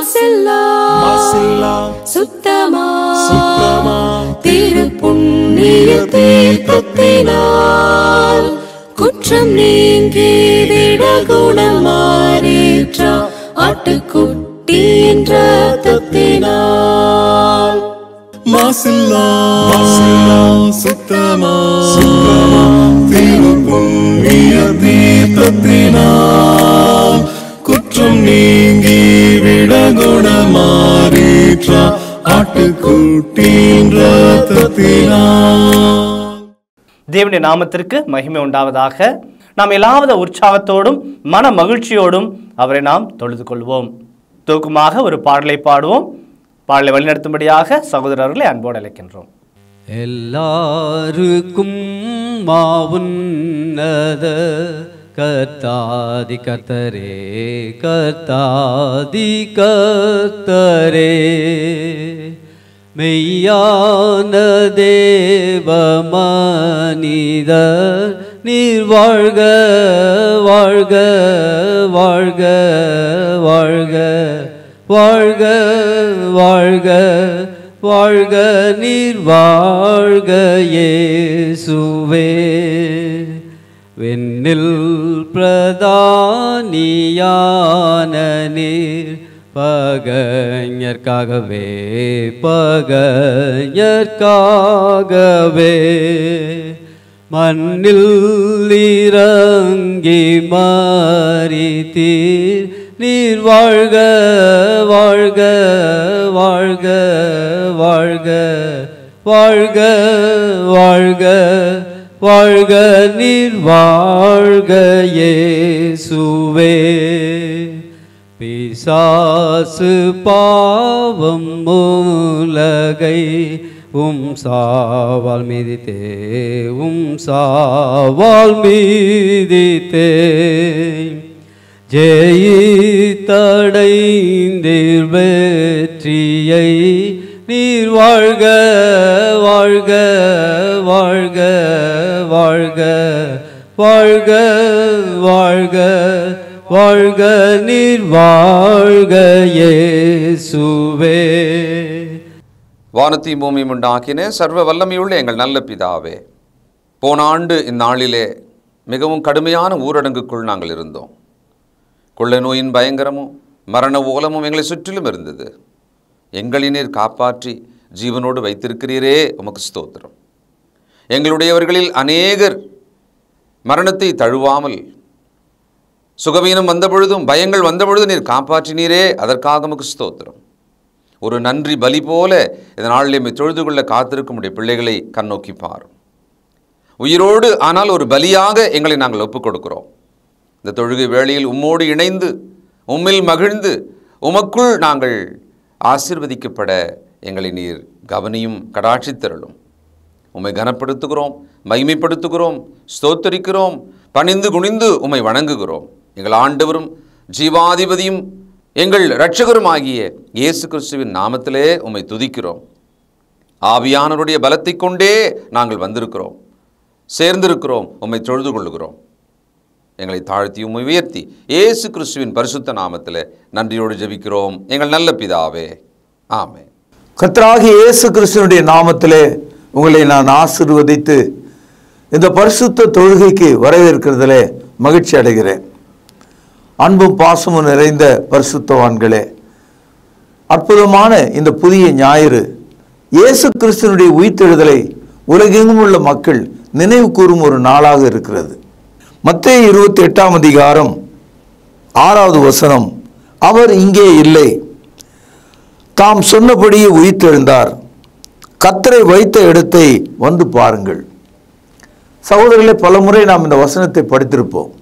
மாசில்லா மாசில்லா சுத்தமா சுத்தமா திரு புண்ணிய தீர்த்தத்தினால் குற்றம் நீங்கி விட குணமாறேற்ற ஆட்டுக்குட்டி என்ற தத்தினால் மாசில்லா மாசில்லா சுத்தமா சுத்தமா திருப்புண்ணிய தீர்த்தத்தினால் குற்றம் நீங்கி விட குணமாறீற்ற ஆட்டுக்குட்டின் ரத்தத்தினால் தேவனுடைய நாமத்திற்கு மகிமை உண்டாவதாக நாம் எல்லாவித உற்சாகத்தோடும் மன மகிழ்ச்சியோடும் அவரை நாம் தொழுது கொள்வோம் தூக்கமாக ஒரு பாடலை பாடுவோம் பாடலை வழிநடத்தும்படியாக சகோதரர்களை அன்போடு அழைக்கின்றோம் எல்லாருக்கும் மாவுன்னத கர்த்தாதி கர்த்தரே கர்த்தாதி கர்த்தரே மெய்யான தேவ மனிதர் நீர் வாழ்க வாழ்க வாழ்க வாழ்க வாழ்க வாழ்க வாழ்க நீர் வாழ்க இயேசுவே வெண்ணில் பிரதானியான நீர் பகைஞர்க்காகவே பகைஞர்க்காகவே மண்ணில் இறங்கி மாறித்தீர் நீர் வாழ்க வாழ்க வாழ்க வாழ்க வாழ்க வாழ்க வாழ்க நீர் வாழ்க இயேசுவே பிசாசு பாவம் மூலகை உம் சாவால் மீதித்தே உம் சாவால் மீதித்தே ஜெயித்தடைந்தீர் வெற்றியை நீர் வாழ்க வாழ்க வாழ்க வாழ்க வாழ்க வாழ்க வாழ்க நீர் வாழ்க இயேசுவே வானத்தையும் பூமியும் உண்டாக்கின சர்வ வல்லமையுள்ள எங்கள் நல்ல பிதாவே போன ஆண்டு இந்நாளிலே மிகவும் கடுமையான ஊரடங்குக்குள் நாங்கள் இருந்தோம் கொள்ளை நோயின் பயங்கரமும் மரண ஓலமும் எங்களை சுற்றிலும் இருந்தது எங்களை நீர் காப்பாற்றி ஜீவனோடு வைத்திருக்கிறீரே உமக்கு ஸ்தோத்திரம் எங்களுடையவர்களில் அநேகர் மரணத்தை தழுவாமல் சுகவீனம் வந்த பொழுதும் பயங்கள் வந்த பொழுதும் நீர் காப்பாற்றினீரே அதற்காக உமக்கு ஸ்தோத்திரம் ஒரு நன்றி பலி போல இந்த நாளில் எம்மை தொழுது கொள்ள காத்திருக்கும் உடைய பிள்ளைகளை கண்ணோக்கி பாரும் உயிரோடு ஆனால் ஒரு பலியாக எங்களை நாங்கள் ஒப்புக் கொடுக்கிறோம் இந்த தொழுகை வேளையில் உம்மோடு இணைந்து உம்மில் மகிழ்ந்து உமக்குள் நாங்கள் ஆசீர்வதிக்கப்பட எங்களை நீர் கவனியும் கடாட்சித்தருளும் உம்மை கனப்படுத்துகிறோம் மகிமைப்படுத்துகிறோம் ஸ்தோத்தரிக்கிறோம் பணிந்து குனிந்து உம்மை வணங்குகிறோம் எங்கள் ஆண்டவரும் ஜீவாதிபதியும் எங்கள் இரட்சகருமாகிய இயேசு கிறிஸ்துவின் நாமத்திலே உம்மை துதிக்கிறோம் ஆவியானவருடைய பலத்தை கொண்டே நாங்கள் வந்திருக்கிறோம் சேர்ந்திருக்கிறோம் உம்மை தொழுது கொள்ளுகிறோம் எங்களை தாழ்த்தி உம்மை உயர்த்தி இயேசு கிறிஸ்துவின் பரிசுத்த நாமத்தில் நன்றியோடு ஜெபிக்கிறோம் எங்கள் நல்ல பிதாவே ஆமென் கர்த்தராகிய இயேசு கிறிஸ்துவனுடைய நாமத்திலே உங்களை நான் ஆசீர்வதித்து இந்த பரிசுத்த தொழுகைக்கு வரவேற்கிறதிலே மகிழ்ச்சி அடைகிறேன் அன்பும் பாசமும் நிறைந்த பரிசுத்தவான்களே அற்புதமான இந்த புதிய ஞாயிறு இயேசு கிறிஸ்துவனுடைய உயிர்த்தெழுதலை உலகெங்கும் உள்ள மக்கள் நினைவு கூறும் ஒரு நாளாக இருக்கிறது மத்தேயு இருபத்தி எட்டாம் அதிகாரம் ஆறாவது வசனம் அவர் இங்கே இல்லை தாம் சொன்னபடியே உயிர்த்தெழுந்தார் கத்தரை வைத்த இடத்தை வந்து பாருங்கள் சகோதரர்களே பலமுறை நாம் இந்த வசனத்தை படித்திருப்போம்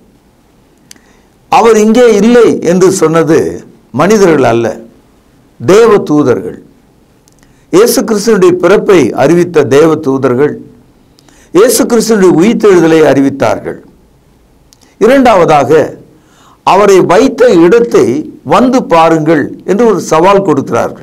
அவர் இங்கே இல்லை என்று சொன்னது மனிதர்கள் அல்ல தேவ தூதர்கள் இயேசு கிறிஸ்துனுடைய பிறப்பை அறிவித்த தேவ தூதர்கள் இயேசு கிறிஸ்துனுடைய உயிர்த்தெழுதலை அறிவித்தார்கள் இரண்டாவதாக அவரை வைத்த இடத்தை வந்து பாருங்கள் என்று ஒரு சவால் கொடுக்கிறார்கள்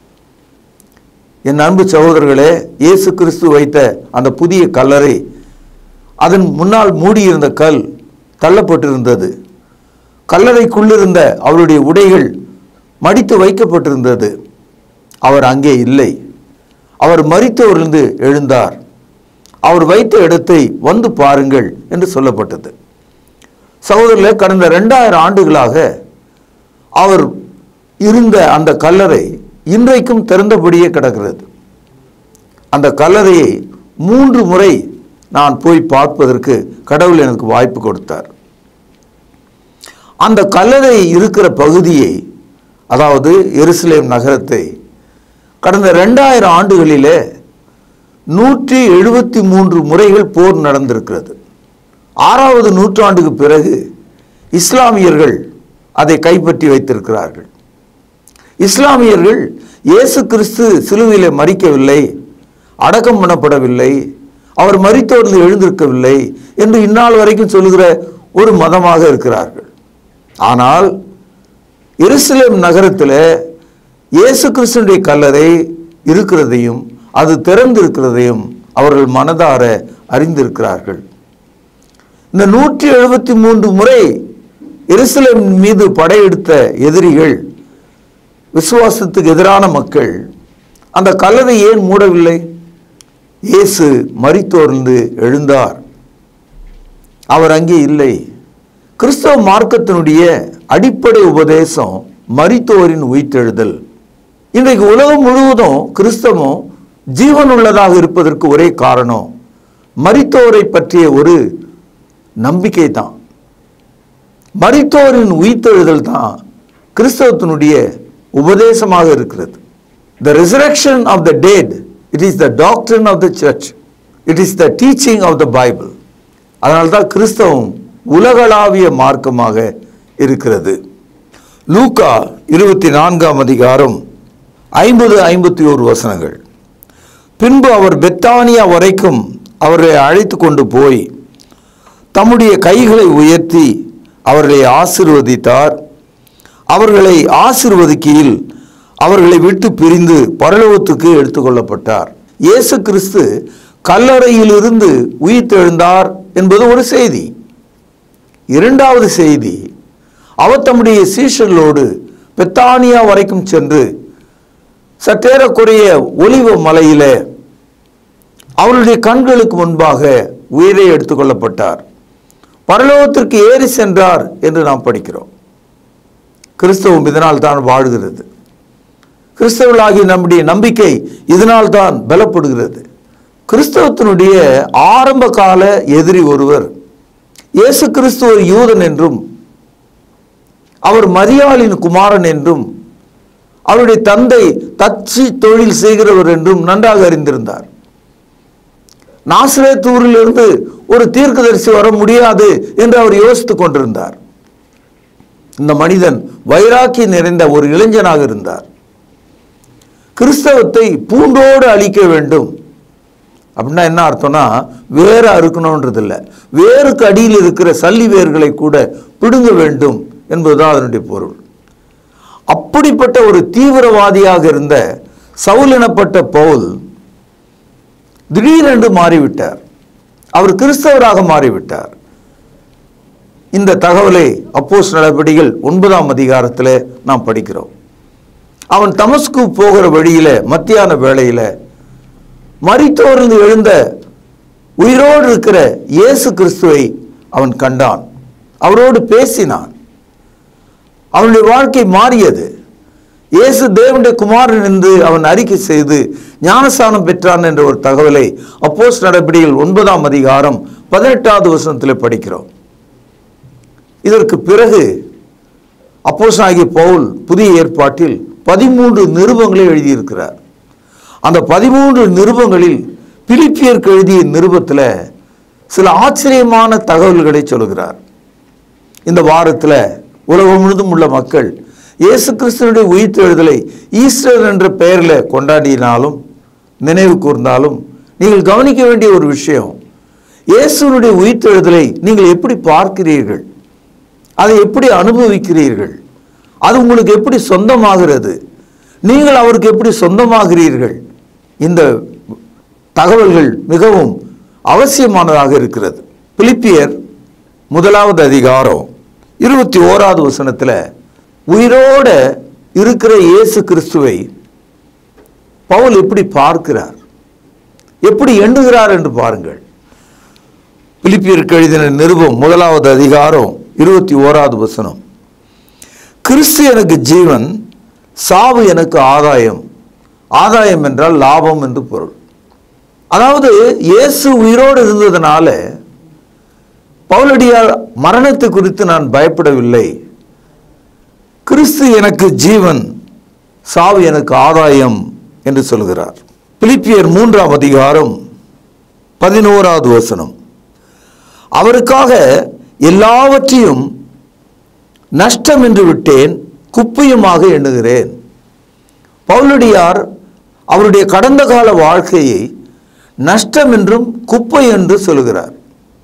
என் அன்பு சகோதரர்களே இயேசு கிறிஸ்து வைத்த அந்த புதிய கல்லறை அதன் முன்னால் மூடியிருந்த கல் தள்ளப்பட்டிருந்தது கல்லறைக்குள்ளிருந்த அவருடைய உடைகள் மடித்து வைக்கப்பட்டிருந்தது அவர் அங்கே இல்லை அவர் மரித்தோரிலிருந்து எழுந்தார் அவர் வைத்த இடத்தை வந்து பாருங்கள் என்று சொல்லப்பட்டது சகோதரர்களே கடந்த ரெண்டாயிரம் ஆண்டுகளாக அவர் இருந்த அந்த கல்லறை இன்றைக்கும் திறந்தபடியே கிடக்கிறது அந்த கல்லறையை மூன்று முறை நான் போய் பார்ப்பதற்கு கடவுள் எனக்கு வாய்ப்பு கொடுத்தார் அந்த கல்லறை இருக்கிற பகுதியை அதாவது எருசலேம் நகரத்தை கடந்த ரெண்டாயிரம் ஆண்டுகளிலே நூற்றி எழுபத்தி மூன்று முறைகள் போர் நடந்திருக்கிறது ஆறாவது நூற்றாண்டுக்கு பிறகு இஸ்லாமியர்கள் அதை கைப்பற்றி வைத்திருக்கிறார்கள் இஸ்லாமியர்கள் இயேசு கிறிஸ்து சிலுவையிலே மறிக்கவில்லை அடக்கம் பண்ணப்படவில்லை அவர் மரித்தோர்ந்து எழுந்திருக்கவில்லை என்று இந்நாள் வரைக்கும் சொல்லுகிற ஒரு மதமாக இருக்கிறார்கள் ஆனால் எருசலேம் நகரத்தில் இயேசு கிறிஸ்துடைய கல்லறை இருக்கிறதையும் அது திறந்திருக்கிறதையும் அவர்கள் மனதார அறிந்திருக்கிறார்கள் இந்த நூற்றி எழுபத்தி மூன்று முறை எருசலேம் மீது படையெடுத்த எதிரிகள் விசுவாசத்துக்கு எதிரான மக்கள் அந்த கல்லறை ஏன் மூடவில்லை இயேசு மரித்தோர்ந்து எழுந்தார் அவர் அங்கே இல்லை கிறிஸ்தவ மார்க்கத்தினுடைய அடிப்படை உபதேசம் மரித்தோரின் உயிர்த்தெழுதல் இன்றைக்கு உலகம் முழுவதும் கிறிஸ்தவம் ஜீவனுள்ளதாக இருப்பதற்கு ஒரே காரணம் மரித்தோரை பற்றிய ஒரு நம்பிக்கை தான் மரித்தோரின் உயிர்த்தெழுதல் தான் கிறிஸ்தவத்தினுடைய உபதேசமாக இருக்கிறது the resurrection of the dead it is the doctor of the church it is the teaching of the Bible அதனால தான் கிறிஸ்தவம் உலகளாவிய மார்க்கமாக இருக்கிறது லூக்கா இருபத்தி நான்காம் அதிகாரம் ஐம்பது ஐம்பத்தி ஓரு வசனங்கள் பின்பு அவர் பெத்தானியா வரைக்கும் அவரை அழைத்து கொண்டு போய் தம்முடைய கைகளை உயர்த்தி அவர்களை ஆசிர்வதித்தார் அவர்களை ஆசிர்வதிக்கையில் அவர்களை விட்டு பிரிந்து பரலோகத்துக்கு எடுத்துக்கொள்ளப்பட்டார் இயேசு கிறிஸ்து கல்லறையிலிருந்து உயிர்த்தெழுந்தார் என்பது ஒரு செய்தி இரண்டாவது செய்தி அவர் தம்முடைய சீஷர்களோடு பெத்தானியா வரைக்கும் சென்று சற்றேறக்குறைய ஒலிவ மலையில அவருடைய கண்களுக்கு முன்பாக உயிரை எடுத்துக்கொள்ளப்பட்டார் பரலோகத்திற்கு ஏறி சென்றார் என்று நாம் படிக்கிறோம் கிறிஸ்தவம் இதனால் தான் வாழ்கிறது கிறிஸ்தவர்களாகிய நம்முடைய நம்பிக்கை இதனால் தான் பலப்படுகிறது கிறிஸ்தவத்தினுடைய ஆரம்ப கால எதிரி ஒருவர் இயேசு கிறிஸ்து ஒரு யூதன் என்றும் அவர் மரியாளின் குமாரன் என்றும் அவருடைய தந்தை தச்சு தொழில் செய்கிறவர் என்றும் நன்றாக அறிந்திருந்தார் நாசிரேத்தூரிலிருந்து ஒரு தீர்க்கதரிசி வர முடியாது என்று அவர் யோசித்துக் கொண்டிருந்தார் இந்த மனிதன் வைராக்கி நிறைந்த ஒரு இளைஞனாக இருந்தார் கிறிஸ்தவத்தை பூண்டோடு அழிக்க வேண்டும் அப்படின்னா என்ன அர்த்தம்னா வேற அறுக்கணுன்றது இல்லை வேருக்கு அடியில் இருக்கிற சல்லி வேர்களை கூட பிடுங்க வேண்டும் என்பதுதான் அதனுடைய பொருள் அப்படிப்பட்ட ஒரு தீவிரவாதியாக இருந்த சவுல் எனப்பட்ட பவுல் திடீரென்று மாறிவிட்டார் அவர் கிறிஸ்தவராக மாறிவிட்டார் இந்த தகவலை அப்போஸ் நடவடிக்கைகள் ஒன்பதாம் அதிகாரத்தில் நாம் படிக்கிறோம் அவன் தமஸ்கு போகிற வழியில மத்தியான வேளையில மரித்தோர்ந்து எழுந்த உயிரோடு இருக்கிற இயேசு கிறிஸ்துவை அவன் கண்டான் அவரோடு பேசினான் அவனுடைய வாழ்க்கை மாறியது இயேசு தேவனுடைய குமாரன் என்று அவன் அறிக்கை செய்து ஞானஸ்தானம் பெற்றான் என்ற ஒரு தகவலை அப்போஸ் நடவடிக்கைகள் ஒன்பதாம் அதிகாரம் பதினெட்டாவது வசனத்தில் படிக்கிறோம் இதற்கு பிறகு அப்போஸ் ஆகிய பவுல் புதிய ஏற்பாட்டில் பதிமூன்று நிருபங்களை எழுதியிருக்கிறார் அந்த பதிமூன்று நிருபங்களில் பிலிப்பியருக்கு எழுதிய நிருபத்தில் சில ஆச்சரியமான தகவல்களை சொல்கிறார் இந்த வாரத்தில் உலகம் முழுதும் உள்ள மக்கள் இயேசு கிறிஸ்துவனுடைய உயிர்த்தெழுதலை ஈஸ்டர் என்ற பெயரில் கொண்டாடினாலும் நினைவு கூர்ந்தாலும் நீங்கள் கவனிக்க வேண்டிய ஒரு விஷயம் இயேசுனுடைய உயிர்த்தெழுதலை நீங்கள் எப்படி பார்க்கிறீர்கள் அதை எப்படி அனுபவிக்கிறீர்கள் அது உங்களுக்கு எப்படி சொந்தமாகிறது நீங்கள் அவருக்கு எப்படி சொந்தமாகிறீர்கள் இந்த தகவல்கள் மிகவும் அவசியமானதாக இருக்கிறது பிலிப்பியர் முதலாவது அதிகாரம் இருபத்தி ஓராவது வசனத்தில் உயிரோட இருக்கிற இயேசு கிறிஸ்துவை பவுல் எப்படி பார்க்கிறார் எப்படி எண்ணுகிறார் என்று பாருங்கள் பிலிப்பியருக்கு எழுதின நிருபம் முதலாவது அதிகாரம் இருபத்தி ஓராவது வசனம் கிறிஸ்து எனக்கு ஜீவன் சாவு எனக்கு ஆதாயம் ஆதாயம் என்றால் லாபம் என்று பொருள் அதாவது இயேசு உயிரோடு இருந்ததுனால பவுலடியார் மரணத்தை குறித்து நான் பயப்படவில்லை கிறிஸ்து எனக்கு ஜீவன் சாவு எனக்கு ஆதாயம் என்று சொல்கிறார் பிலிப்பியர் மூன்றாம் அதிகாரம் பதினோராவது வசனம் அவருக்காக எல்லாவற்றையும் நஷ்டம் என்று விட்டேன் குப்பையுமாக எண்ணுகிறேன் பவுலடியார் அவருடைய கடந்த கால வாழ்க்கையை நஷ்டம் என்றும் குப்பை என்று சொல்கிறார்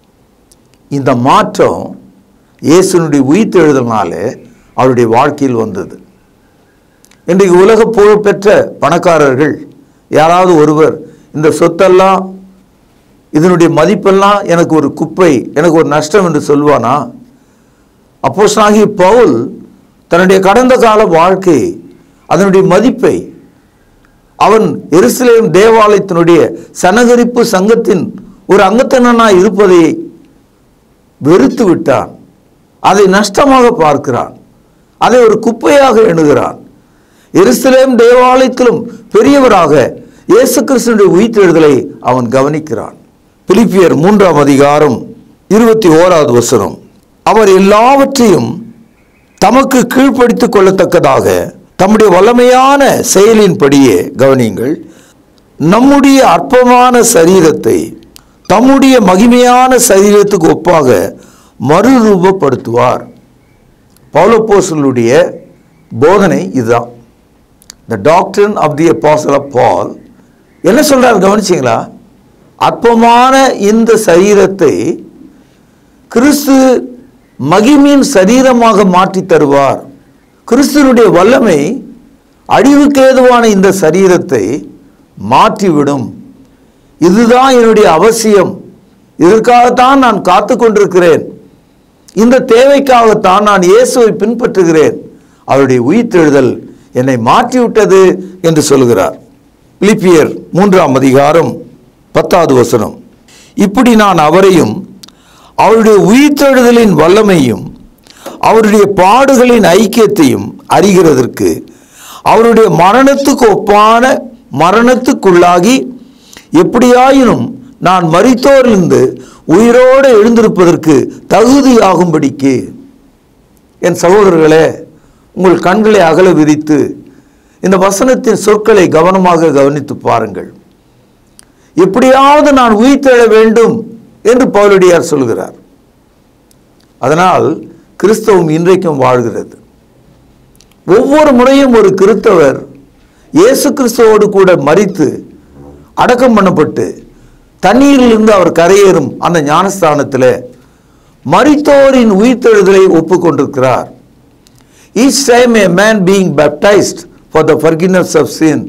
இந்த மாற்றம் இயேசுனுடைய உயிர்த்தெழுதனாலே அவருடைய வாழ்க்கையில் வந்தது இன்றைக்கு உலக புகழ்பெற்ற பணக்காரர்கள் யாராவது ஒருவர் இந்த சொத்தெல்லாம் இதனுடைய மதிப்பெல்லாம் எனக்கு ஒரு குப்பை எனக்கு ஒரு நஷ்டம் என்று சொல்வானா அப்போஸ்தலனாகிய பவுல் தன்னுடைய கடந்த கால வாழ்க்கை அதனுடைய மதிப்பை அவன் எருசலேம் தேவாலயத்தினுடைய சனகரிப்பு சங்கத்தின் ஒரு அங்கத்தினனாய் இருப்பதை வெறுத்து விட்டான் அதை நஷ்டமாக பார்க்கிறான் அதை ஒரு குப்பையாக எண்ணுகிறான் எருசலேம் தேவாலயத்திலும் பெரியவராக இயேசு கிறிஸ்துடைய உயிர்த்தெழுதலை அவன் கவனிக்கிறான் பிலிப்பியர் மூன்றாம் அதிகாரம் இருபத்தி ஓராவது வசனம் அவர் எல்லாவற்றையும் தமக்கு கீழ்ப்படுத்திக் கொள்ளத்தக்கதாக தம்முடைய வல்லமையான செயலின்படியே கவனியுங்கள் நம்முடைய அற்பமான சரீரத்தை தம்முடைய மகிமையான சரீரத்துக்கு ஒப்பாக மறுரூபப்படுத்துவார் பௌலப்போசலுடைய போதனை இதுதான் the doctor of the apostle of Paul என்ன சொல்றார் கவனிச்சிங்களா அற்பமான இந்த சரீரத்தை கிறிஸ்து மகிமையின் சரீரமாக மாற்றி தருவார் கிறிஸ்துவனுடைய வல்லமை அழிவுக்கு ஏதுவான இந்த சரீரத்தை மாற்றிவிடும் இதுதான் என்னுடைய அவசியம் இதற்காகத்தான் நான் காத்து கொண்டிருக்கிறேன் இந்த தேவைக்காகத்தான் நான் இயேசுவை பின்பற்றுகிறேன் அவருடைய உயிர்த்தெழுதல் என்னை மாற்றிவிட்டது என்று சொல்கிறார் பிலிப்பியர் மூன்றாம் அதிகாரம் பத்தாவது வசனம் இப்படி நான் அவரையும் அவருடைய உயிர்த்தெழுதலின் வல்லமையும் அவருடைய பாடுகளின் ஐக்கியத்தையும் அறிகிறதற்கு அவருடைய மரணத்துக்கு ஒப்பான மரணத்துக்குள்ளாகி எப்படியாயினும் நான் மரித்தோரிலிருந்து உயிரோடு எழுந்திருப்பதற்கு தகுதியாகும்படிக்கு என் சகோதரர்களே உங்கள் கண்களை அகல விரித்து இந்த வசனத்தின் சொற்களை கவனமாக கவனித்து பாருங்கள் எப்படியாவது நான் உயிர்த்தெழ வேண்டும் என்று பவுலடியார் சொல்கிறார் அதனால் கிறிஸ்தவம் இன்றைக்கும் வாழ்கிறது ஒவ்வொரு முறையும் ஒரு கிறிஸ்தவர் இயேசு கிறிஸ்துவோடு கூட மரித்து அடக்கம் பண்ணப்பட்டு தண்ணீரிலிருந்து அவர் கரையேறும் அந்த ஞானஸ்தானத்தில் மரித்தோரின் உயிர்த்தெழுதலை ஒப்புக்கொண்டிருக்கிறார் each time a man being baptized for the forgiveness of sin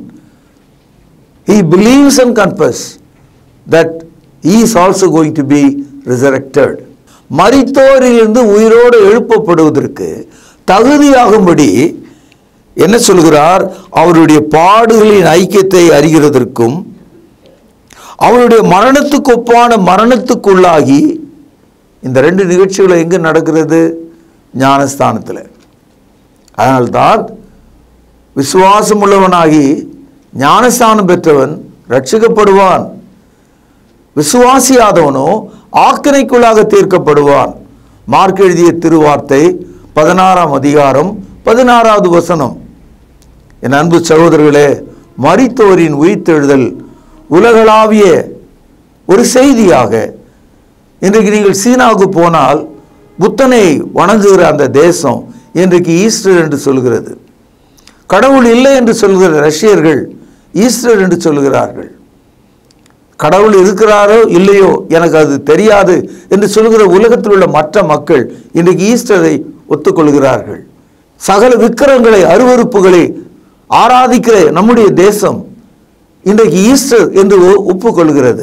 he believes and confess that he is also going to be resurrected மரித்தோரிலிருந்து உயிரோடு எழுப்பப்படுவதற்கு தகுதியாகும்படி என்ன சொல்கிறார் அவருடைய பாடுகளின் ஐக்கியத்தை அறிகிறதற்கும் அவருடைய மரணத்துக்கு ஒப்பான மரணத்துக்குள்ளாகி இந்த ரெண்டு நிகழ்ச்சிகளும் எங்கே நடக்கிறது ஞானஸ்தானத்தில் அதனால்தான் விசுவாசம் உள்ளவனாகி ஞானஸ்தானம் பெற்றவன் ரட்சிக்கப்படுவான் விசுவாசியாதவனோ ஆக்கினைக்குள்ளாக தீர்க்கப்படுவான் மார்க் எழுதிய திருவார்த்தை பதினாறாம் அதிகாரம் பதினாறாவது வசனம் என் அன்பு சகோதரர்களே மரித்தோரின் உயிர்த்தெழுதல் உலகளாவிய ஒரு செய்தியாக இன்றைக்கு நீங்கள் சீனாவுக்கு போனால் புத்தனை வணங்குகிற அந்த தேசம் இன்றைக்கு ஈஸ்டர் என்று சொல்கிறது கடவுள் இல்லை என்று சொல்கிற ரஷ்யர்கள் ஈஸ்டர் என்று சொல்கிறார்கள் கடவுள் இருக்கிறாரோ இல்லையோ எனக்கு அது தெரியாது என்று சொல்கிற உலகத்தில் உள்ள மற்ற மக்கள் இன்றைக்கு ஈஸ்டரை ஒத்துக்கொள்கிறார்கள் சகல விக்கிரங்களை அருவருப்புகளை ஆராதிக்கிற நம்முடைய தேசம் இன்றைக்கு ஈஸ்டர் என்று ஒ- ஒப்புக்கொள்கிறது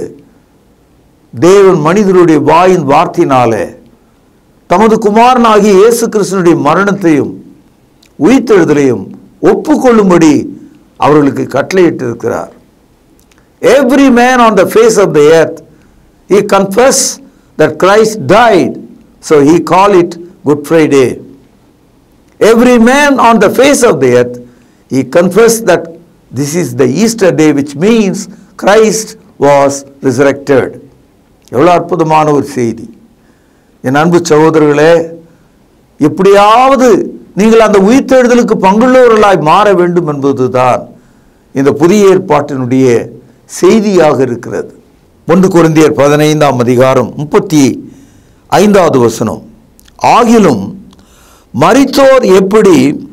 தேவன் மனிதருடைய வாயின் வார்த்தையினாலே தமது குமாரனாகிய இயேசு கிறிஸ்தனுடைய மரணத்தையும் உயிர்த்தெழுதலையும் ஒப்புக்கொள்ளும்படி அவர்களுக்கு கட்டளையிட்டு இருக்கிறார் Every man on the face of the earth, he confessed that Christ died, so he called it Good Friday. Every man on the face of the earth, he confessed that this is the Easter day, which means Christ was resurrected. எவ்வளோ அற்புதமான ஒரு செய்தி என் அன்பு சகோதரர்களே எப்படியாவது நீங்கள் அந்த உயிர்த்தெழுதலுக்கு பங்குள்ளவர்களாய் மாற வேண்டும் என்பதுதான் இந்த புதிய ஏற்பாட்டினுடைய செய்தியாக இருக்கிறது ஒன்று குருந்தியர் பதினைந்தாம் அதிகாரம் முப்பத்தி ஐந்தாவது வசனம் ஆகிலும் மரித்தோர் எப்படி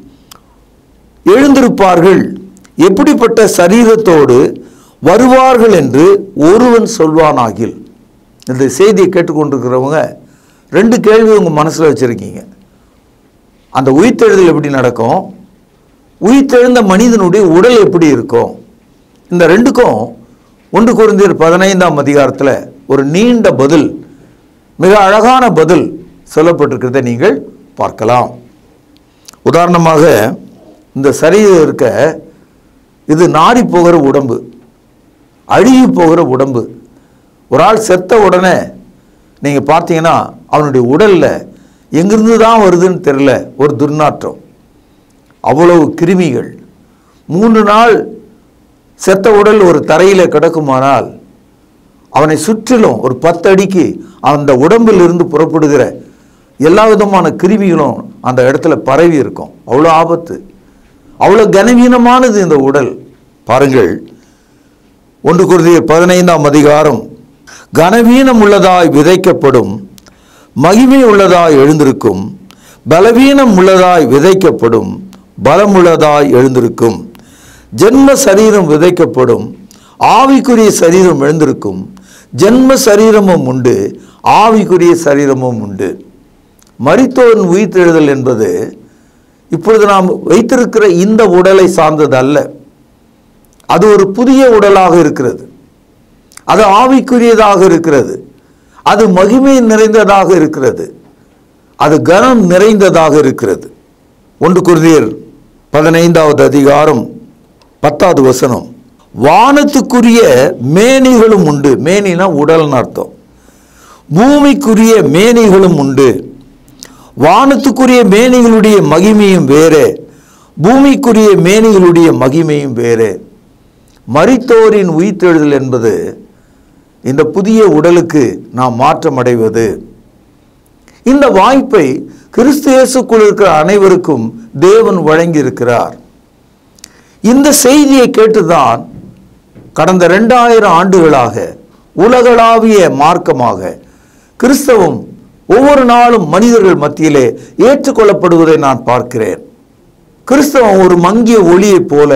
எழுந்திருப்பார்கள் எப்படிப்பட்ட சரீரத்தோடு வருவார்கள் என்று ஒருவன் சொல்வானாகில் இந்த செய்தியை கேட்டுக்கொண்டிருக்கிறவங்க ரெண்டு கேள்வி உங்கள் மனசில் வச்சுருக்கீங்க அந்த உயிர்த்தெழுதல் எப்படி நடக்கும் உயிர்த்தெழுந்த மனிதனுடைய உடல் எப்படி இருக்கும் இந்த ரெண்டுக்கும் ஒன்று குருந்தியர் பதினைந்தாம் அதிகாரத்தில் ஒரு நீண்ட பதில் மிக அழகான பதில் சொல்லப்பட்டிருக்கிறதை நீங்கள் பார்க்கலாம் உதாரணமாக இந்த சரீரம் இருக்க இது நாடி போகிற உடம்பு அழுகி போகிற உடம்பு ஒரு ஆள் செத்த உடனே நீங்கள் பார்த்தீங்கன்னா அவனுடைய உடலில் எங்கிருந்து தான் வருதுன்னு தெரில ஒரு துர்நாற்றம் அவ்வளவு கிருமிகள் மூன்று நாள் செத்த உடல் ஒரு தரையில் கிடக்குமானால் அவனை சுற்றிலும் ஒரு பத்து அடிக்கு அந்த உடம்பில் இருந்து புறப்படுகிற எல்லா விதமான கிருமிகளும் அந்த இடத்துல பரவி இருக்கும் அவ்வளோ ஆபத்து அவ்வளோ கனவீனமானது இந்த உடல் பாருங்கள் ஒன்று குருதிய பதினைந்தாம் அதிகாரம் கனவீனம் உள்ளதாய் விதைக்கப்படும் மகிமை உள்ளதாய் எழுந்திருக்கும் பலவீனம் உள்ளதாய் விதைக்கப்படும் பலமுள்ளதாய் எழுந்திருக்கும் ஜென்ம சரீரம் விதைக்கப்படும் ஆவிக்குரிய சரீரம் எழுந்திருக்கும் ஜென்ம சரீரமும் உண்டு ஆவிக்குரிய சரீரமும் உண்டு மரித்தோரின் உயிர்த்தெழுதல் என்பது இப்பொழுது நாம் வைத்திருக்கிற இந்த உடலை சார்ந்தது அல்ல அது ஒரு புதிய உடலாக இருக்கிறது அது ஆவிக்குரியதாக இருக்கிறது அது மகிமை நிறைந்ததாக இருக்கிறது அது கனம் நிறைந்ததாக இருக்கிறது ஒன்று குருதியர் பதினைந்தாவது அதிகாரம் பத்தாவது வசனம் வானத்துக்குரிய மேனிகளும் உண்டு மேனினா உடல்னு அர்த்தம் பூமிக்குரிய மேனிகளும் உண்டு வானத்துக்குரிய மேனிகளுடைய மகிமையும் வேறே பூமிக்குரிய மேனிகளுடைய மகிமையும் வேறே மரித்தோரின் உயிர்த்தெழுதல் என்பது இந்த புதிய உடலுக்கு நாம் மாற்றம் அடைவது இந்த வாய்ப்பை கிறிஸ்து இயேசுக்குள் இருக்கிற அனைவருக்கும் தேவன் வழங்கி இருக்கிறார் இந்த செய்தியை கேட்டுதான் கடந்த ரெண்டாயிரம் ஆண்டுகளாக உலகளாவிய மார்க்கமாக கிறிஸ்தவம் ஒவ்வொரு நாளும் மனிதர்கள் மத்தியிலே ஏற்றுக்கொள்ளப்படுவதை நான் பார்க்கிறேன் கிறிஸ்தவம் ஒரு மங்கிய ஒளியைப் போல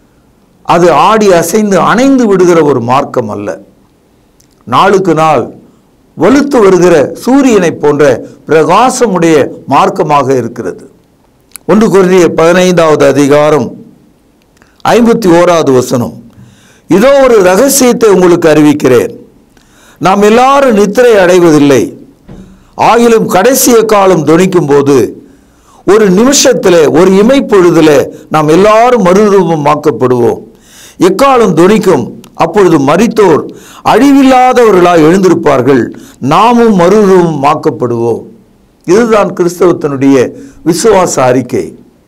அது ஆடி அசைந்து அணைந்து விடுகிற ஒரு மார்க்கம் அல்ல நாளுக்கு நாள் வலுத்து வருகிற சூரியனைப் போன்ற பிரகாசமுடைய மார்க்கமாக இருக்கிறது ஒன்று குருதிய பதினைந்தாவது அதிகாரம் ஐம்பத்தி ஓராவது வசனம் இதோ ஒரு ரகசியத்தை உங்களுக்கு அறிவிக்கிறேன் நாம் எல்லாரும் நித்திரை அடைவதில்லை ஆகிலும் கடைசிய காலம் துணிக்கும் போது ஒரு நிமிஷத்தில் ஒரு இமைப்பொழுதில் நாம் எல்லாரும் மறுரூபமாக்கப்படுவோம் எக்காலம் துணிக்கும் அப்பொழுது மரித்தோர் அழிவில்லாதவர்களாய் எழுந்திருப்பார்கள் நாமும் மறுரூபமாக்கப்படுவோம் இதுதான் கிறிஸ்தவத்தினுடைய விசுவாச அறிக்கை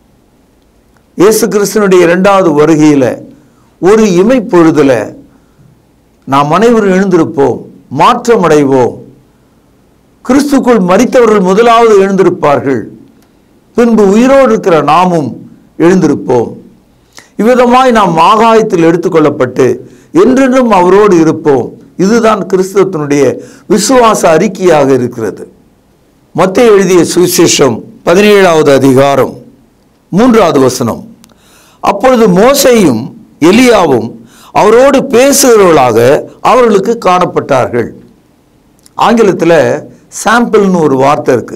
இயேசு கிறிஸ்தனுடைய இரண்டாவது வருகையில் ஒரு இமைப்பொழுதில் நாம் அனைவரும் எழுந்திருப்போம் மாற்றம் அடைவோம் கிறிஸ்துக்குள் மரித்தவர்கள் முதலாவது எழுந்திருப்பார்கள் பின்பு உயிரோடு இருக்கிற நாமும் எழுந்திருப்போம் இவ்விதமாய் நாம் ஆகாயத்தில் எடுத்துக்கொள்ளப்பட்டு என்றென்றும் அவரோடு இருப்போம் இதுதான் கிறிஸ்தவத்தினுடைய விசுவாச அறிக்கையாக இருக்கிறது மத்திய எழுதிய சுவிசேஷம் பதினேழாவது அதிகாரம் மூன்றாவது வசனம் அப்பொழுது மோசையும் எலியாவும் அவரோடு பேசுகிறவர்களாக அவர்களுக்கு காணப்பட்டார்கள் ஆங்கிலத்தில் சாம்பிள்னு ஒரு வார்த்தை இருக்கு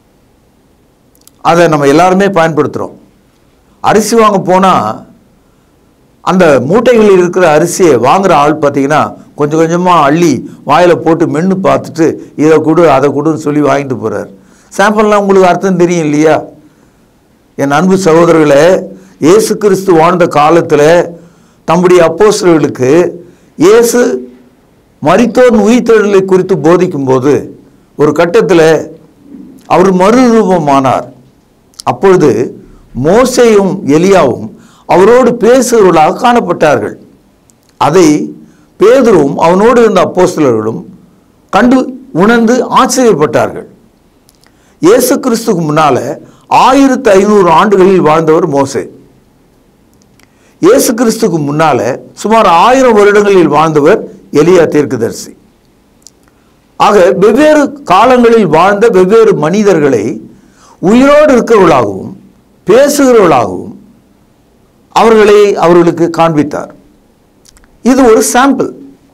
அதை நம்ம எல்லாருமே பயன்படுத்துகிறோம் அரிசி வாங்க போனால் அந்த மூட்டைகளில் இருக்கிற அரிசியை வாங்குற ஆள் பார்த்தீங்கன்னா கொஞ்சம் கொஞ்சமாக அள்ளி வாயில் போட்டு மென்று பார்த்துட்டு இதை கொடு அதை கொடுன்னு சொல்லி வாங்கிட்டு போகிறார் சாம்பிள்லாம் உங்களுக்கு அர்த்தம் தெரியும் இல்லையா என் அன்பு சகோதரர்களே இயேசு கிறிஸ்து வாழ்ந்த காலத்தில் தம்முடைய அப்போஸ்தலர்களுக்கு இயேசு மரித்தோர் உயிர்த்தெழுதலை குறித்து போதிக்கும்போது ஒரு கட்டத்தில் அவர் மறுரூபமானார் அப்பொழுது மோசேயும் எலியாவும் அவரோடு பேசுகிறவர்களாக காணப்பட்டார்கள் அதை பேதுருவும் அவனோடு இருந்த அப்போஸ்தலர்களும் கண்டு உணர்ந்து ஆச்சரியப்பட்டார்கள் இயேசு கிறிஸ்துக்கு முன்னால ஆயிரத்து ஐநூறு ஆண்டுகளில் வாழ்ந்தவர் மோசே இயேசு கிறிஸ்துக்கு முன்னால சுமார் ஆயிரம் வருடங்களில் வாழ்ந்தவர் எலியா தீர்க்கதரிசி ஆக வெவ்வேறு காலங்களில் வாழ்ந்த வெவ்வேறு மனிதர்களை உயிரோடு இருக்கிறவர்களாகவும் பேசுகிறவர்களாகவும் அவர்களை அவர்களுக்கு காண்பித்தார் இது ஒரு சாம்பிள்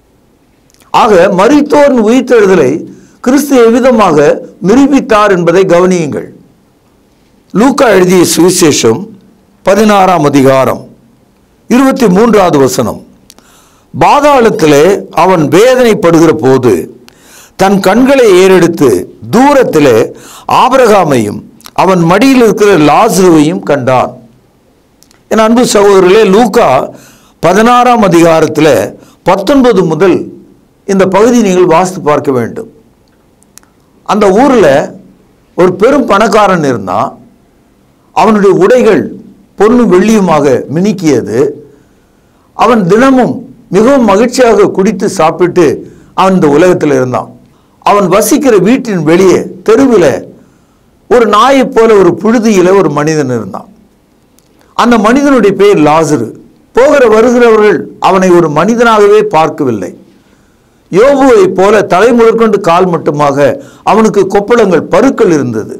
ஆக மரித்தோரின் உயிர்த்தெழுதலை கிறிஸ்து எவ்விதமாக நிரூபித்தார் என்பதை கவனியுங்கள் லூக்கா எழுதிய சுவிசேஷம் பதினாறாம் அதிகாரம் இருபத்தி மூன்றாவது வசனம் பாதாளத்திலே அவன் வேதனைப்படுகிற போது தன் கண்களை ஏறெடுத்து தூரத்திலே ஆபிரகாமையும் அவன் மடியில் இருக்கிற லாசுருவையும் கண்டான் என் அன்பு சகோதரர்களே லூக்கா பதினாறாம் அதிகாரத்தில் பத்தொன்பது முதல் இந்த பகுதி நீங்கள் வாசித்து பார்க்க வேண்டும் அந்த ஊரில் ஒரு பெரும் பணக்காரன் இருந்தான் அவனுடைய உடைகள் பொன்னும் வெள்ளியுமாக மினுக்கியது அவன் தினமும் மிகவும் மகிழ்ச்சியாக குடித்து சாப்பிட்டு அவன் இந்த உலகத்தில் இருந்தான் அவன் வசிக்கிற வீட்டின் வெளியே தெருவில் ஒரு நாயைப் போல ஒரு புழுதியில ஒரு மனிதன் இருந்தான் அந்த மனிதனுடைய பெயர் லாசரு போகிற வருகிறவர்கள் அவனை ஒரு மனிதனாகவே பார்க்கவில்லை யோபுவை போல தலை முதற்கொண்டு கால் மட்டுமாக அவனுக்கு கொப்பளங்கள் பருக்கள் இருந்தது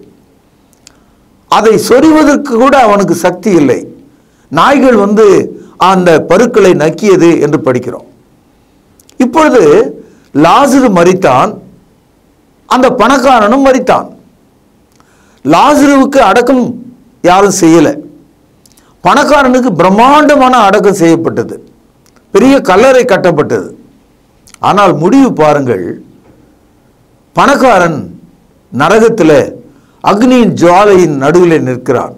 அதை சொறிவதற்கு கூட அவனுக்கு சக்தி இல்லை நாய்கள் வந்து அந்த பருக்களை நக்கியது என்று படிக்கிறோம் இப்பொழுது லாசரு மரித்தான் அந்த பணக்காரனும் மரித்தான் லாசருவுக்கு அடக்கம் யாரும் செய்யலை பணக்காரனுக்கு பிரம்மாண்டமான அடக்கம் செய்யப்பட்டது பெரிய கல்லறை கட்டப்பட்டது ஆனால் முடிவு பாருங்கள் பணக்காரன் நரகத்தில் அக்னியின் ஜுவாலையின் நடுவில் நிற்கிறான்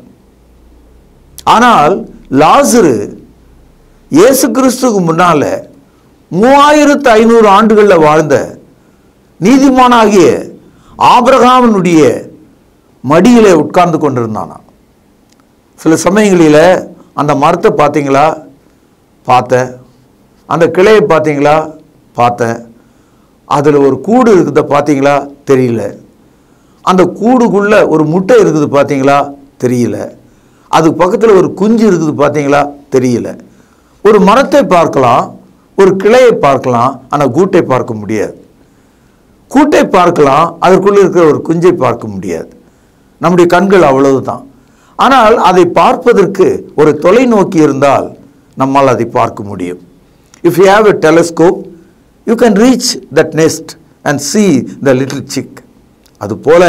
ஆனால் லாசரு இயேசு கிறிஸ்துக்கு முன்னால மூவாயிரத்து ஐநூறு ஆண்டுகளில் வாழ்ந்த நீதிமானாகிய ஆபிரகாமனுடைய மடியிலே உட்கார்ந்து கொண்டிருந்தானா சில சமயங்களில் அந்த மரத்தை பார்த்தீங்களா பார்த்தேன் அந்த கிளையை பார்த்தீங்களா பார்த்தேன் அதில் ஒரு கூடு இருக்குத பார்த்தீங்களா தெரியல அந்த கூடுக்குள்ள ஒரு முட்டை இருக்குது பார்த்தீங்களா தெரியல அதுக்கு பக்கத்தில் ஒரு குஞ்சு இருக்குது பார்த்தீங்களா தெரியல ஒரு மரத்தை பார்க்கலாம் ஒரு கிளையை பார்க்கலாம் ஆனால் கூட்டை பார்க்க முடியாது கூட்டை பார்க்கலாம் அதற்குள்ளே இருக்கிற ஒரு குஞ்சை பார்க்க முடியாது நம்முடைய கண்கள் அவ்வளவுதான் ஆனால் அதை பார்ப்பதற்கு ஒரு தொலைநோக்கி இருந்தால் நம்மால் அதை பார்க்க முடியும் if you have a telescope you can reach that nest and see the little chick அதுபோல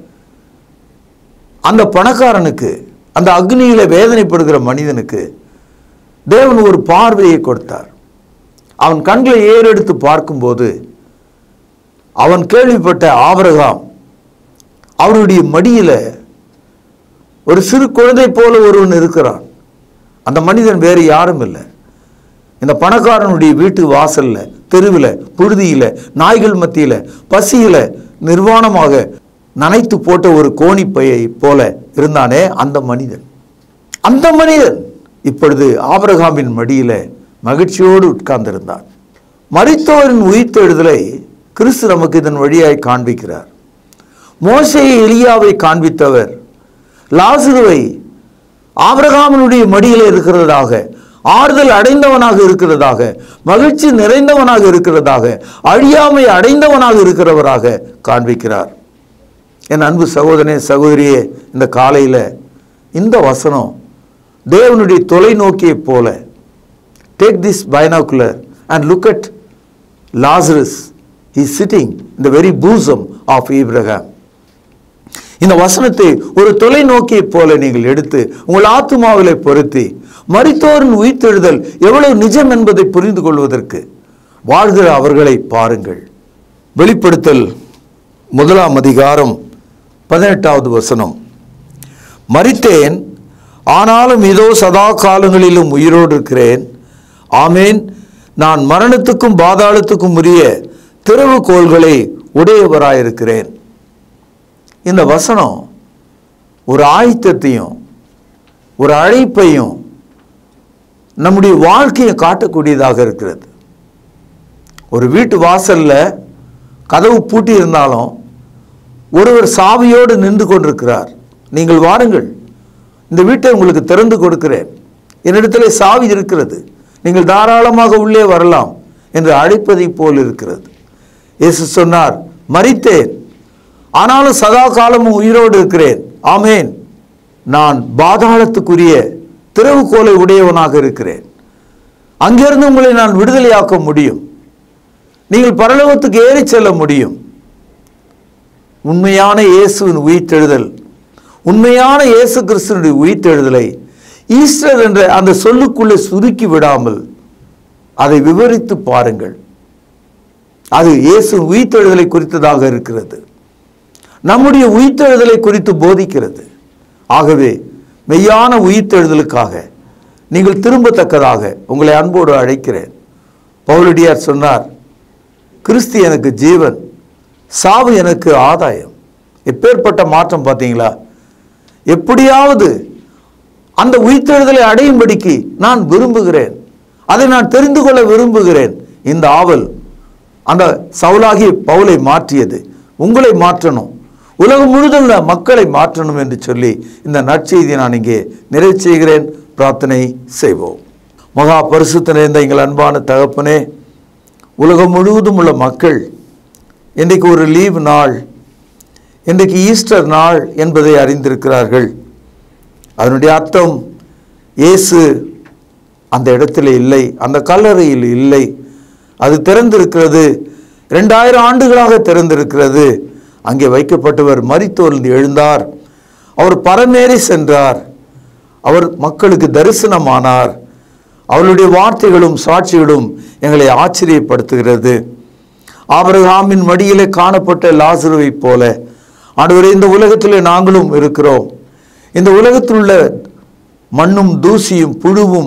அந்த பணக்காரனுக்கு அந்த அக்னியில வேதனைப்படுகிற மனிதனுக்கு தேவன் ஒரு பார்வையை கொடுத்தார் அவன் கண்களை ஏறெடுத்து பார்க்கும்போது அவன் கேள்விப்பட்ட ஆபரகாம் அவருடைய மடியில ஒரு சிறு குழந்தை போல ஒருவன் இருக்கிறான் அந்த மனிதன் வேறு யாரும் இல்லை இந்த பணக்காரனுடைய வீட்டு வாசல்ல தெருவில் புழுதியில நாய்கள் மத்தியில பசியில நிர்வாணமாக நனைத்து போட்ட ஒரு கோணிப்பையை போல இருந்தானே அந்த மனிதன் அந்த மனிதன் இப்பொழுது ஆபிரகாமின் மடியில மகிழ்ச்சியோடு உட்கார்ந்திருந்தான் மரித்தோரின் உயிர்த்தெழுதலை கிறிஸ்து நமக்கு இதன் வழியாய் காண்பிக்கிறார் மோசேயை எலியாவை காண்பித்தவர் லாசுருவை ஆபிரகாமனுடைய மடியிலே இருக்கிறதாக ஆறுதல் அடைந்தவனாக இருக்கிறதாக மகிழ்ச்சி நிறைந்தவனாக இருக்கிறதாக அழியாமை அடைந்தவனாக இருக்கிறவராக காண்பிக்கிறார் என் அன்பு சகோதரனே சகோதரியே இந்த காலையில் இந்த வசனம் தேவனுடைய தொலைநோக்கியைப் போல take this binocular and look at Lazarus he sitting in the very bosom of Abraham இந்த வசனத்தை ஒரு தொலைநோக்கியைப் போல நீங்கள் எடுத்து உங்கள் ஆத்துமாவிலே பொருத்தி மரித்தோரின் உயிர்த்தெழுதல் எவ்வளவு நிஜம் என்பதை புரிந்து கொள்வதற்கு வாழ்கிற அவர்களை பாருங்கள் வெளிப்படுத்தல் முதலாம் அதிகாரம் பதினெட்டாவது வசனம் மரித்தேன் ஆனாலும் இதோ சதா காலங்களிலும் உயிரோடு இருக்கிறேன் ஆமேன் நான் மரணத்துக்கும் பாதாளத்துக்கும் உரிய திறவுகோள்களை உடையவராயிருக்கிறேன் இந்த வசனம் ஒரு ஆயத்தத்தையும் ஒரு அழைப்பையும் நம்முடைய வாழ்க்கையை காட்டக்கூடியதாக இருக்கிறது ஒரு வீட்டு வாசல்ல கதவு பூட்டி இருந்தாலும் ஒருவர் சாவியோடு நின்று கொண்டிருக்கிறார் நீங்கள் வாருங்கள் இந்த வீட்டை உங்களுக்கு திறந்து கொடுக்கிறேன் என்னிடத்தில் சாவி இருக்கிறது நீங்கள் தாராளமாக உள்ளே வரலாம் என்று அழைப்பதைப் போல் இருக்கிறது இயேசு சொன்னார் மரித்தேன் ஆனாலும் சதா காலமும் உயிரோடு இருக்கிறேன் ஆமேன் நான் பாதாளத்துக்குரிய திறவுகோலை உடையவனாக இருக்கிறேன் அங்கிருந்து உங்களை நான் விடுதலையாக்க முடியும் நீங்கள் பரலோகத்துக்கு ஏறி செல்ல முடியும் உண்மையான இயேசுவின் உயிர்த்தெழுதல் உண்மையான இயேசு கிறிஸ்துவனுடைய உயிர்த்தெழுதலை ஈஸ்டர் என்ற அந்த சொல்லுக்குள்ளே சுருக்கி விடாமல் அதை விவரித்து பாருங்கள் அது இயேசு உயிர்த்தெழுதலை குறித்ததாக இருக்கிறது நம்முடைய உயிர்த்தெழுதலை குறித்து போதிக்கிறது ஆகவே மெய்யான உயிர்த்தெழுதலுக்காக நீங்கள் திரும்பத்தக்கதாக உங்களை அன்போடு அழைக்கிறேன் பவுலடியார் சொன்னார் கிறிஸ்து எனக்கு ஜீவன் சாவு எனக்கு ஆதாயம் எப்பேற்பட்ட மாற்றம் பார்த்தீங்களா எப்படியாவது அந்த உயிர்த்தெழுதலை அடையும்படிக்கு நான் விரும்புகிறேன் அதை நான் தெரிந்து கொள்ள விரும்புகிறேன் இந்த ஆவல் அந்த சவுலாகி பவுலை மாற்றியது உங்களை மாற்றணும் உலகம் முழுதும் உள்ள மக்களை மாற்றணும் என்று சொல்லி இந்த நற்செய்தியை நான் இங்கே நிறைவு செய்கிறேன் பிரார்த்தனை செய்வோம் மகா பரிசுத்த நிறைந்த எங்கள் அன்பான தகப்பனே உலகம் முழுவதும் உள்ள மக்கள் இன்றைக்கு ஒரு லீவ் நாள் இன்றைக்கு ஈஸ்டர் நாள் என்பதை அறிந்திருக்கிறார்கள் அதனுடைய அர்த்தம் இயேசு அந்த இடத்துல இல்லை அந்த கல்லறையில் இல்லை அது திறந்திருக்கிறது ரெண்டாயிரம் ஆண்டுகளாக திறந்திருக்கிறது அங்கே வைக்கப்பட்டவர் மரித்தோர்ந்து எழுந்தார் அவர் பரமேறி சென்றார் அவர் மக்களுக்கு தரிசனமானார் அவருடைய வார்த்தைகளும் சாட்சிகளும் எங்களை ஆச்சரியப்படுத்துகிறது ஆபிரகாமின் மடியிலே காணப்பட்ட லாசருவைப் போல ஆண்டவரே இந்த உலகத்திலே நாங்களும் இருக்கிறோம் இந்த உலகத்தில் உள்ள மண்ணும் தூசியும் புழுவும்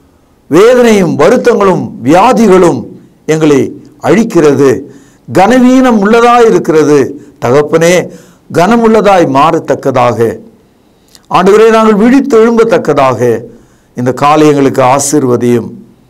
வேதனையும் வருத்தங்களும் வியாதிகளும் எங்களை அழிக்கிறது கனவீனம் உள்ளதாய் இருக்கிறது தகப்பனே கனமுள்ளதாய் மாறத்தக்கதாக ஆண்டவரே நாங்கள் விழித்து எழும்பத்தக்கதாக இந்த காலை எங்களுக்கு ஆசீர்வதியும்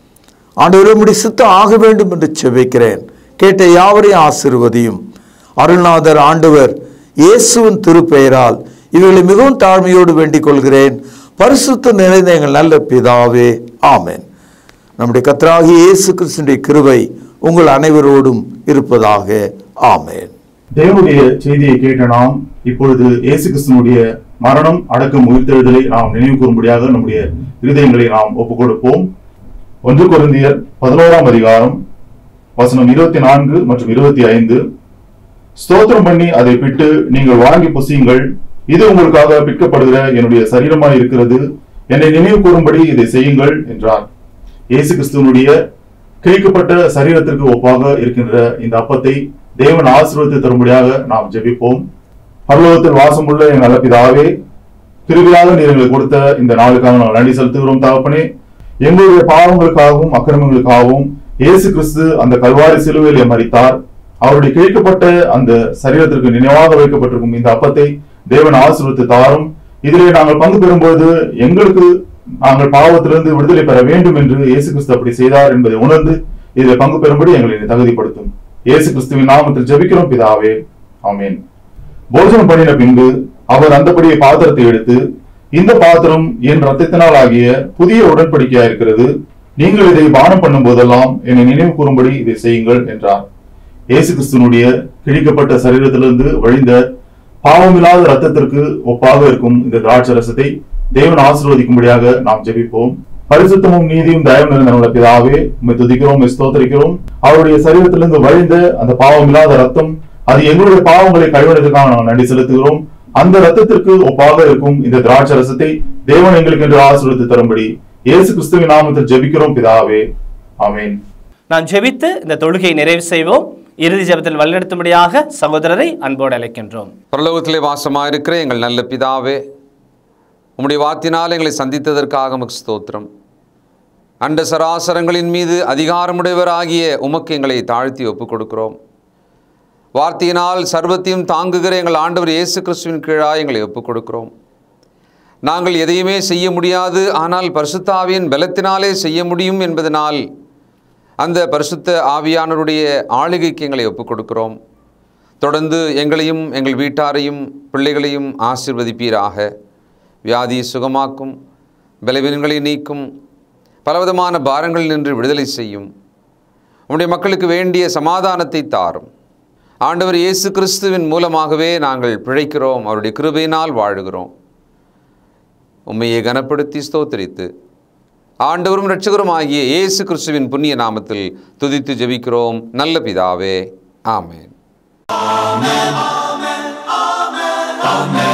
ஆண்டவரே உம்முடைய சித்தம் ஆக வேண்டும் என்று செபிக்கிறேன் கேட்ட யாவரையும் ஆசீர்வதியும் அருள்நாதர் ஆண்டவர் இயேசுவின் திருப்பெயரால் இவைகளை மிகவும் தாழ்மையோடு வேண்டிக் கொள்கிறேன் பரிசுத்த நிறைந்த எங்கள் நல்ல பிதாவே ஆமென் நம்முடைய கத்தராகிய இயேசு கிறிஸ்துடைய கிருபை உங்கள் அனைவரோடும் இருப்பதாக ஆமென் தேவனுடைய செய்தியை கேட்ட நாம் இப்பொழுது இயேசு கிறிஸ்துவனுடைய மரணம் அடக்கம் உயிர்த்தெழுதலை நாம் நினைவு கூறும்படியாக நம்முடைய இருதயங்களை நாம் ஒப்புக் கொடுப்போம் ஒன்று கொரிந்தியர் பதினோராம் அதிகாரம் வசனம் இருபத்தி நான்கு மற்றும் இருபத்தி ஐந்து ஸ்தோத்திரம் பண்ணி அதை பிட்டு நீங்கள் வாங்கி புசியுங்கள் இது உங்களுக்காக பிற்கப்படுகிற என்னுடைய சரீரமாய் இருக்கிறது என்னை நினைவு கூறும்படி இதை செய்யுங்கள் என்றார் இயேசு கிறிஸ்துவனுடைய கிழிக்கப்பட்ட சரீரத்திற்கு ஒப்பாக இருக்கின்ற இந்த அப்பத்தை தேவன் ஆசீர்வதித்து தரும்படியாக நாம் ஜெபிப்போம் பரலோகத்தில் வாசமுள்ள என் நல்ல பிதாவே கிருபியாக நீர் எங்களுக்கு கொடுத்த இந்த நாளுக்காக நாங்கள் நன்றி செலுத்துகிறோம் தகப்பனே எங்களுடைய பாவங்களுக்காகவும் அக்கிரமங்களுக்காகவும் இயேசு கிறிஸ்து அந்த கல்வாரி சிலுவையிலே மரித்தார் அவருடைய கிழிக்கப்பட்ட அந்த சரீரத்திற்கு நினைவாக வைக்கப்பட்டிருக்கும் இந்த அப்பத்தை தேவன் ஆசீர்வதித்து தாரும் இதிலே நாங்கள் பங்கு பெறும்போது எங்களுக்கு நாங்கள் பாவத்திலிருந்து விடுதலை பெற வேண்டும் என்று இயேசு கிறிஸ்து அப்படி செய்தார் என்பதை உணர்ந்து இதில் பங்கு பெறும்படி எங்களை நீ தகுதிப்படுத்தும் இயேசு கிறிஸ்துவின் நாமத்தில் ஜெபிக்கிறோம் பிதாவே ஆமென் போஜனம் பண்ணின பின்பு அவர் அந்தபடியே பாத்திரத்தை எடுத்து இந்த பாத்திரம் என் ரத்தத்தினால் ஆகிய புதிய உடன்படிக்கையா இருக்கிறது நீங்கள் இதை பானம் பண்ணும் போதெல்லாம் என்னை நினைவு கூறும்படி இதை செய்யுங்கள் என்றார் இயேசு கிறிஸ்துவனுடைய கிழிக்கப்பட்ட சரீரத்திலிருந்து வழிந்த பாவமில்லாத ரத்தத்திற்கு ஒப்பாக இருக்கும் இந்த திராட்சை ரசத்தை தேவன் ஆசீர்வதிக்கும்படியாக நாம் ஜெபிப்போம் பரிசுத்தமும் நீதியும் தயவு நிறைந்த நல்ல பிதாவே உம்மை துதிக்கிறோம் உம்மை ஸ்தோத்தரிக்கிறோம் அவருடைய சரீரத்திலிருந்து வழிந்த அந்த பாவமில்லாத ரத்தம் அது எங்களுடைய பாவங்களை கழுவினதுக்காக நாங்கள் நன்றி செலுத்துகிறோம் அந்த ரத்தத்திற்கு ஒப்பாக இருக்கும் இந்த திராட்சை ரசத்தை தேவன் எங்களுக்கு என்று ஆசீர்வதித்து தரும்படி இயேசு கிறிஸ்துவின் நாமத்தில் ஜெபிக்கிறோம் பிதாவே ஆமென் நான் ஜெபித்து இந்த தொழுகையை நிறைவு செய்வோம் இறுதி ஜெபத்தில் வழிநடத்தும்படியாக சகோதரரை அன்போடு அழைக்கின்றோம் பரலோகத்திலே வாசமாயிருக்கிற எங்கள் நல்ல பிதாவே உம்முடைய வாத்தினால் எங்களை சந்தித்ததற்காக உமக்கு ஸ்தோத்திரம் அண்ட சராசரங்களின் மீது அதிகாரமுடையவராகிய உமக்கு எங்களை தாழ்த்தி ஒப்புக் கொடுக்கிறோம் வார்த்தையினால் சர்வத்தையும் தாங்குகிற எங்கள் ஆண்டவர் இயேசு கிறிஸ்துவின் கீழாக எங்களை ஒப்புக் கொடுக்கிறோம் நாங்கள் எதையுமே செய்ய முடியாது ஆனால் பரிசுத்தாவியின் பலத்தினாலே செய்ய முடியும் என்பதனால் அந்த பரிசுத்த ஆவியானவருடைய ஆளுகைக்கு எங்களை ஒப்புக் கொடுக்கிறோம் தொடர்ந்து எங்களையும் எங்கள் வீட்டாரையும் பிள்ளைகளையும் ஆசிர்வதிப்பீராக வியாதியை சுகமாக்கும் பலவீனங்களை நீக்கும் பலவிதமான பாரங்கள் நின்று விடுதலை செய்யும் உம்முடைய மக்களுக்கு வேண்டிய சமாதானத்தை தாரும் ஆண்டவர் இயேசு கிறிஸ்துவின் மூலமாகவே நாங்கள் பிழைக்கிறோம் அவருடைய கிருபையினால் வாழுகிறோம் உம்மையை கனப்படுத்தி ஸ்தோத்திரித்து ஆண்டவரும் இரட்சகரும் ஆகிய இயேசு கிறிஸ்துவின் புண்ணிய நாமத்தில் துதித்து ஜெபிக்கிறோம் நல்ல பிதாவே ஆமென் ஆமென்